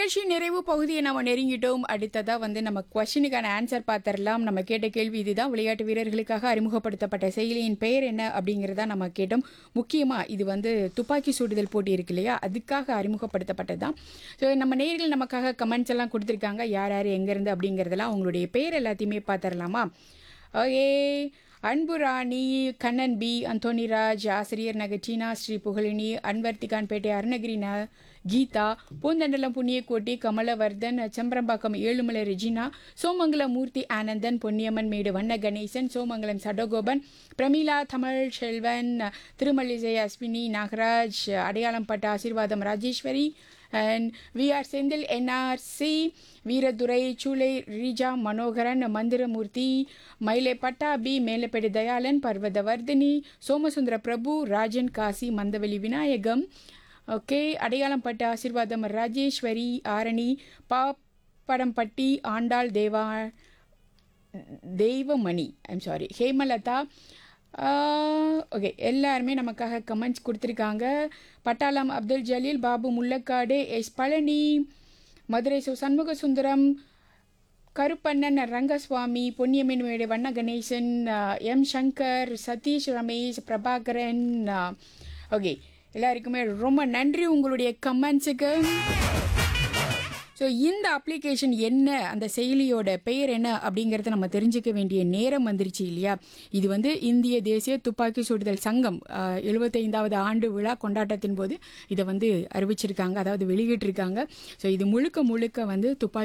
நிகழ்ச்சி நிறைவு பகுதியை நம்ம நெருங்கிட்டோம் அடுத்ததா வந்து நம்ம கொஸ்டினுக்கான ஆன்சர் பார்த்துடலாம் நம்ம கேட்ட கேள்வி இதுதான் விளையாட்டு வீரர்களுக்காக அறிமுகப்படுத்தப்பட்ட செயலியின் பெயர் என்ன அப்படிங்கிறத நம்ம கேட்டோம் முக்கியமாக இது வந்து துப்பாக்கி சுடுதல் போட்டி இருக்கு இல்லையா அதுக்காக அறிமுகப்படுத்தப்பட்டது தான் ஸோ நம்ம நேர்கள் நமக்காக கமெண்ட்ஸ் எல்லாம் கொடுத்துருக்காங்க யார் யார் எங்கேருந்து அப்படிங்கிறதெல்லாம் அவங்களுடைய பெயர் எல்லாத்தையுமே பார்த்துடலாமா ஓகே அன்பு ராணி கண்ணன் பி அந்தோனிராஜ் ஆசிரியர் நகர் சீனா ஸ்ரீ புகழினி அன்வர்த்திகான்பேட்டை அருணகிரி ந கீதா பூந்தண்டலம் புண்ணியக்கோட்டி கமலவர்தன் செம்பரம்பாக்கம் ஏழுமலை ரெஜினா சோமங்கலம் மூர்த்தி ஆனந்தன் பொன்னியம்மன் மேடு வண்ண Ganesan Somangalam Sadagopan Pramila Tamil Selvan திருமல்லிசை Ashwini Nagaraj Adayalampattu Aseervatham Rajeswari and V R Senthil NRC Veerathurai Choolai Reeja Manoharan Manthiramoorthy Mylai Pattabi Melappedu Dayalan Parvathavardhini Somasundara Prabhu Rajan Kasi Mandaveli Vinayagam okay Adayalampattu Aseervatham Rajeswari Arani Pappadampatti Andal Deva Deivamani I'm sorry Hemalatha okay எல்லாருமே நமக்காக கமெண்ட்ஸ் கொடுத்துருக்காங்க பட்டாளம் அப்துல் ஜலீல் பாபு முல்லக்காடு எஸ் பழனி மதுரை சு சண்முக சுந்தரம் கருப்பண்ணன் ரங்கசுவாமி பொன்னியம்மன் மேடு வண்ண கணேசன் எம் சங்கர் சதீஷ் ரமேஷ் பிரபாகரன் ஓகே எல்லாருக்குமே ரொம்ப நன்றி உங்களுடைய கமெண்ட்ஸுக்கு ஸோ இந்த அப்ளிகேஷன் என்ன அந்த செயலியோட பெயர் என்ன அப்படிங்கிறத நம்ம தெரிஞ்சுக்க வேண்டிய நேரம் வந்துருச்சு இல்லையா இது வந்து இந்திய தேசிய துப்பாக்கி சுடுதல் சங்கம் ஆஹ், எழுபத்தைந்தாவது ஆண்டு விழா கொண்டாட்டத்தின் போது இதை வந்து அறிவிச்சிருக்காங்க அதாவது வெளியிட்டிருக்காங்க ஸோ இது முழுக்க முழுக்க வந்து துப்பாக்கி